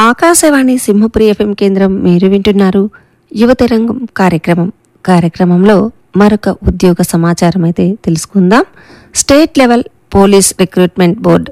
Akashvani Simhapuri FM కేంద్రం మీరు వింటున్నారు యువతరంగం కార్యక్రమం కార్యక్రమంలో మరొక ఉద్యోగ సమాచారం అయితే తెలుసుకుందాం state level police recruitment board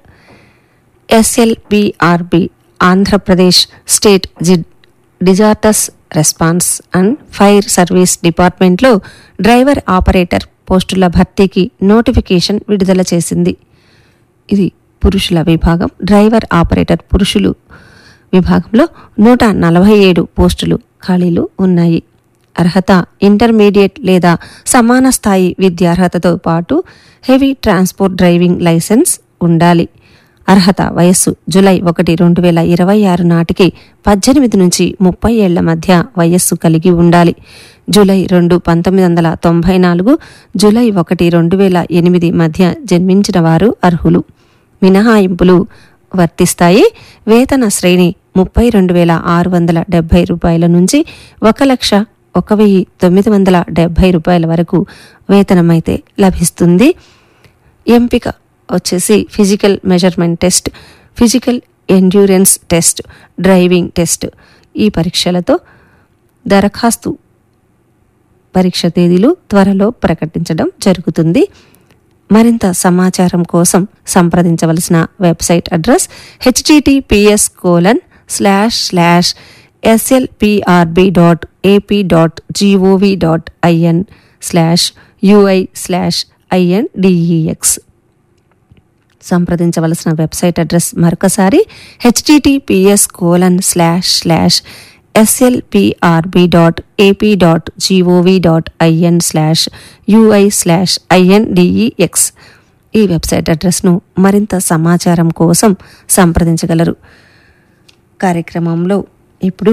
SLPRB Andhra Pradesh state జి disasters response and fire service డిపార్ట్మెంట్లో డ్రైవర్ ఆపరేటర్ పోస్టుల భర్తీకి నోటిఫికేషన్ విడుదల చేసింది ఇది పురుషుల విభాగం డ్రైవర్ ఆపరేటర్ పురుషులు విభాగంలో నూట నలభై ఏడు పోస్టులు ఖాళీలు ఉన్నాయి అర్హత ఇంటర్మీడియట్ లేదా సమాన స్థాయి విద్యార్హతతో పాటు హెవీ ట్రాన్స్పోర్ట్ డ్రైవింగ్ లైసెన్స్ ఉండాలి అర్హత వయస్సు జులై ఒకటి రెండు వేల ఇరవై ఆరు నాటికి పద్దెనిమిది నుంచి ముప్పై ఏళ్ల మధ్య వయస్సు కలిగి ఉండాలి జూలై రెండు పంతొమ్మిది వందల తొంభై నాలుగు జూలై ఒకటి రెండు వేల ఎనిమిది మధ్య జన్మించిన వారు అర్హులు మినహాయింపులు వర్తిస్తాయి వేతన శ్రేణి ముప్పై రెండు వేల ఆరు వందల డెబ్బై రూపాయల నుంచి ఒక లక్ష ఒక వెయ్యి తొమ్మిది వందల డెబ్బై రూపాయల వరకు వేతనమైతే లభిస్తుంది ఎంపిక వచ్చేసి physical measurement test physical endurance test driving test ఈ పరీక్షలతో దరఖాస్తు పరీక్ష తేదీలు త్వరలో ప్రకటించడం జరుగుతుంది మరింత సమాచారం కోసం సంప్రదించవలసిన website address https colon slash slash SLPRB dot AP dot gov dot in slash UI slash index సంప్రదించవలసిన వెబ్సైట్ అడ్రస్ మరొకసారి https colon slash slash SLPRB dot AP dot gov dot in slash UI slash index ఈ website అడ్రస్ను మరింత సమాచారం కోసం సంప్రదించగలరు కార్యక్రమంలో ఇప్పుడు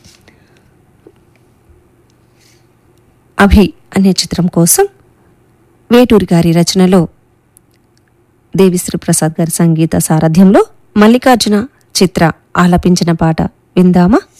అభి అనే చిత్రం కోసం వేటూరి గారి రచనలో దేవిశ్రీ ప్రసాద్ గారి సంగీత సారథ్యంలో మల్లికార్జున చిత్ర ఆలపించిన పాట విందామా